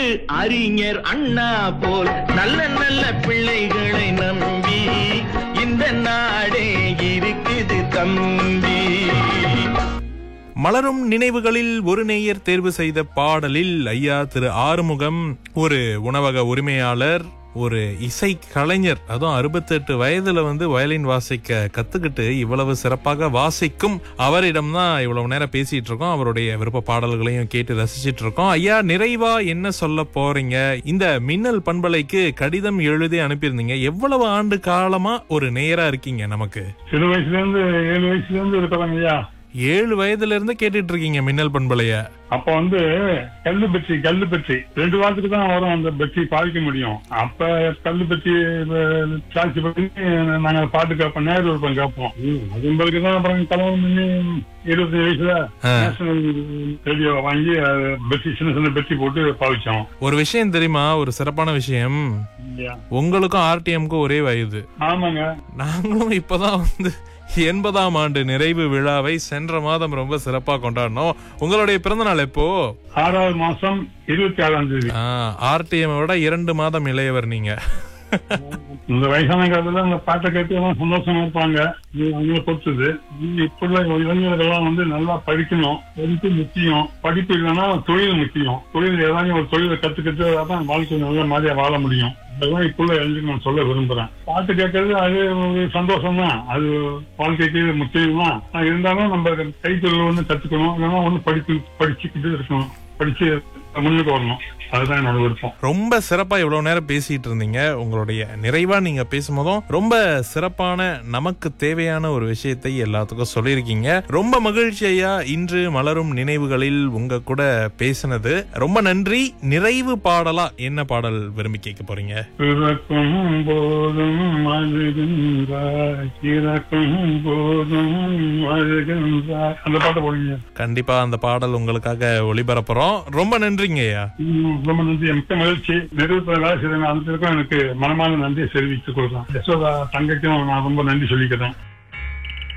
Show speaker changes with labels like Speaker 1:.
Speaker 1: அறிஞர் அண்ணா போல் நல்ல நல்ல பிள்ளைகளை நம்பி இந்த நாடே இருக்குது தம்பி
Speaker 2: மலரும் நினைவுகளில் ஒரு நேயர் தேர்வு செய்த பாடலில் ஐயா திரு ஆறுமுகம் ஒரு உணவக உரிமையாளர் ஒரு இசை கலைஞர் அதுவும் அறுபத்தெட்டு வயதுல வந்து வயலின் வாசிக்க கத்துக்கிட்டு இவ்வளவு சிறப்பாக வாசிக்கும் அவரிடம் தான் இவ்வளவு நேரம் பேசிட்டு இருக்கோம் அவருடைய விருப்ப பாடல்களையும் கேட்டு ரசிச்சிட்டு இருக்கோம் ஐயா நிறைவா என்ன சொல்ல போறீங்க இந்த மின்னல் பண்பலைக்கு கடிதம் எழுதி அனுப்பியிருந்தீங்க எவ்வளவு ஆண்டு காலமா ஒரு நேயரா இருக்கீங்க நமக்கு
Speaker 3: சிறு வயசுல இருந்து ஏழு வயசுல இருந்து இருக்கிறாங்க ஐயா
Speaker 2: ஏழு வயதுல இருந்து கேட்டுட்டு இருக்கீங்க மின்னல் பண்பலைய
Speaker 3: அப்ப வந்து கல்லு பெட்டி கல்லு பெட்டி ரெண்டு வாரத்துக்கு தான் வரும் அந்த பெட்டி பாதிக்க முடியும் அப்ப கல்லு பெட்டி சார்ஜ் பண்ணி நாங்க பாட்டு கேட்போம் நேரு விருப்பம் கேட்போம் ம், அது உங்களுக்கு தான் அப்புறம் கல்யாணம் பண்ணி இருபத்தி வயசுல
Speaker 2: ஆ.
Speaker 3: நேஷனல் ரேடியோ வாங்கி அது பெட்டி சின்ன சின்ன பெட்டி போட்டு பாவிச்சோம்
Speaker 2: ஒரு விஷயம் தெரியுமா ஒரு சிறப்பான விஷயம்
Speaker 3: இல்லையா?
Speaker 2: உங்களுக்கும் ஆர்டிஎம்க்கும் ஒரே வயது
Speaker 3: ஆமாங்க
Speaker 2: நாங்களும் இப்பதான் வந்து எண்பதாம் ஆண்டு நிறைவு விழாவை சென்ற மாதம் ரொம்ப சிறப்பா கொண்டாடினோம் உங்களுடைய பிறந்த நாள் எப்போ
Speaker 3: ஆறாவது மாசம் இருபத்தி ஆறாம் தேதி
Speaker 2: ஆர்டிஎம் விட இரண்டு மாதம் இளையவர் நீங்க
Speaker 3: இந்த வயசான காலத்துல அந்த பாட்டை கேட்டு எல்லாம் சந்தோஷமா இருப்பாங்க இது அவங்கள பொறுத்தது இப்ப உள்ள இளைஞர்கள்லாம் வந்து நல்லா படிக்கணும் படிப்பு முக்கியம் படிப்பு இல்லைன்னா தொழில் முக்கியம் தொழில் ஏதாவது ஒரு தொழிலை கத்துக்கிட்டு அதான் வாழ்க்கை நல்ல மாதிரியா வாழ முடியும் அதெல்லாம் இப்ப உள்ள இளைஞர்கள் நான் சொல்ல விரும்புறேன் பாட்டு கேட்கறது அது ஒரு சந்தோஷம் தான் அது வாழ்க்கைக்கு முக்கியம் தான் ஆனா இருந்தாலும் நம்ம கைத்தொழில் ஒண்ணு கத்துக்கணும் இல்லைன்னா ஒண்ணு படிப்பு படிச்சுக்கிட்டு இருக்கணும் படிச்சு முன்னுக்கு வரணும் அதுதான் என்னோட விருப்பம்
Speaker 2: ரொம்ப சிறப்பா இவ்வளவு நேரம் பேசிட்டு இருந்தீங்க உங்களுடைய நிறைவா நீங்க பேசும்போதும் ரொம்ப சிறப்பான நமக்கு தேவையான ஒரு விஷயத்தை எல்லாத்துக்கும் சொல்லியிருக்கீங்க ரொம்ப மகிழ்ச்சி ஐயா இன்று மலரும் நினைவுகளில் உங்க கூட பேசினது ரொம்ப நன்றி நிறைவு பாடலா என்ன பாடல் விரும்பி கேட்க போறீங்க
Speaker 3: பிறக்கும் போதும் அழுகின்றாய் இறக்கும் போதும் அழுகின்றாய் அந்த பாட்டை போடுங்க
Speaker 2: கண்டிப்பா அந்த பாடல் உங்களுக்காக ஒளிபரப்புறோம் ரொம்ப நன்றிங்க ஐயா
Speaker 3: ம், ரொம்ப நன்றி மிக்க மகிழ்ச்சி நிறுவனத்தில் வேலை செய்த அனைத்திற்கும் எனக்கு மனமான நன்றியை தெரிவித்துக் கொள்றேன் யசோதா தங்கைக்கும் நான் ரொம்ப நன்றி சொல்லிக்கிறேன்